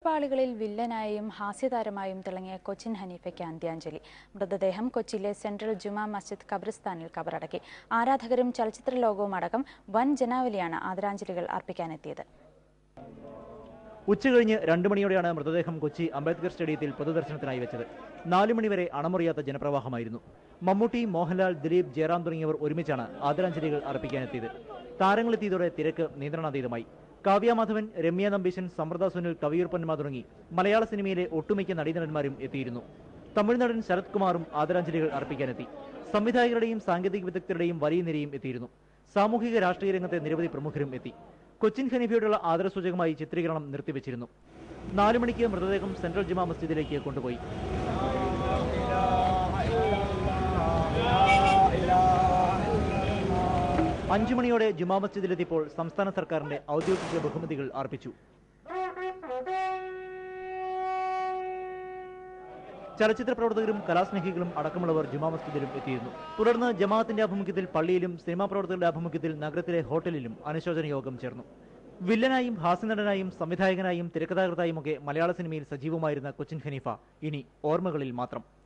പാളികളിൽ വില്ലനായും ഹാസ്യതാരമായും തിളങ്ങിയ കൊച്ചിൻ ഹനീഫയ്ക്ക് അന്ത്യാഞ്ജലി മൃതദേഹം കൊച്ചിയിലെ സെൻട്രൽ ജുമാ മസ്ജിദ് ഖബറിസ്ഥാനിൽ കബറടക്കി ആരാധകരും ചലച്ചിത്ര ലോകവും അടക്കം വൻ ജനാവലിയാണ് ആദരാഞ്ജലികൾ അർപ്പിക്കാനെത്തിയത് ഉച്ചകഴിഞ്ഞ് രണ്ടു മണിയോടെയാണ് മൃതദേഹം കൊച്ചി അംബേദ്കർ സ്റ്റേഡിയത്തിൽ പൊതുദർശനത്തിനായി വെച്ചത് നാലു മണിവരെ അണമുറിയാത്ത ജനപ്രവാഹമായിരുന്നു മമ്മൂട്ടി മോഹൻലാൽ ദിലീപ് ജയറാം തുടങ്ങിയവർ ഒരുമിച്ചാണ് ആദരാഞ്ജലികൾ അർപ്പിക്കാനെത്തിയത് താരങ്ങളെത്തിയതോടെ തിരക്ക് നിയന്ത്രണാതീതമായി കാവ്യ മാധവൻ രമ്യ നമ്പീശൻ സമൃദ്ധ സുനിൽ കവിയൂർപ്പന്മാർ തുടങ്ങി മലയാള സിനിമയിലെ ഒട്ടുമിക്ക നടീനടന്മാരും എത്തിയിരുന്നു തമിഴ്നടൻ ശരത് കുമാറും ആദരാഞ്ജലികൾ അർപ്പിക്കാനെത്തി സംവിധായകരുടെയും സാങ്കേതിക വിദഗ്ധരുടെയും വലിയ നിരയും എത്തിയിരുന്നു സാമൂഹിക രാഷ്ട്രീയ രംഗത്തെ നിരവധി പ്രമുഖരും എത്തി കൊച്ചിൻ ഖനീഫയോടുള്ള ആദരസൂചകമായി ചിത്രീകരണം നിർത്തിവെച്ചിരുന്നു നാലു മണിക്ക് മൃതദേഹം സെൻട്രൽ ജുമാ മസ്ജിദിലേക്ക് കൊണ്ടുപോയി അഞ്ചു മണിയോടെ ജുമാ മസ്ജിദിലെത്തിയപ്പോൾ സംസ്ഥാന സർക്കാരിന്റെ ഔദ്യോഗിക ബഹുമതികൾ അർപ്പിച്ചു ചലച്ചിത്ര പ്രവർത്തകരും കലാസ്നേഹികളും അടക്കമുള്ളവർ ജുമാ മസ്ജിദിലും എത്തിയിരുന്നു തുടർന്ന് ജമാഅത്തിന്റെ ആഭിമുഖ്യത്തിൽ പള്ളിയിലും സിനിമാ പ്രവർത്തകരുടെ ആഭിമുഖ്യത്തിൽ നഗരത്തിലെ ഹോട്ടലിലും അനുശോചന യോഗം ചേർന്നു വില്ലനായും ഹാസ്യനടനായും സംവിധായകനായും തിരക്കഥാകൃത്തായും ഒക്കെ മലയാള സിനിമയിൽ സജീവമായിരുന്ന കൊച്ചിൻ ഖനീഫ ഇനി ഓർമ്മകളിൽ മാത്രം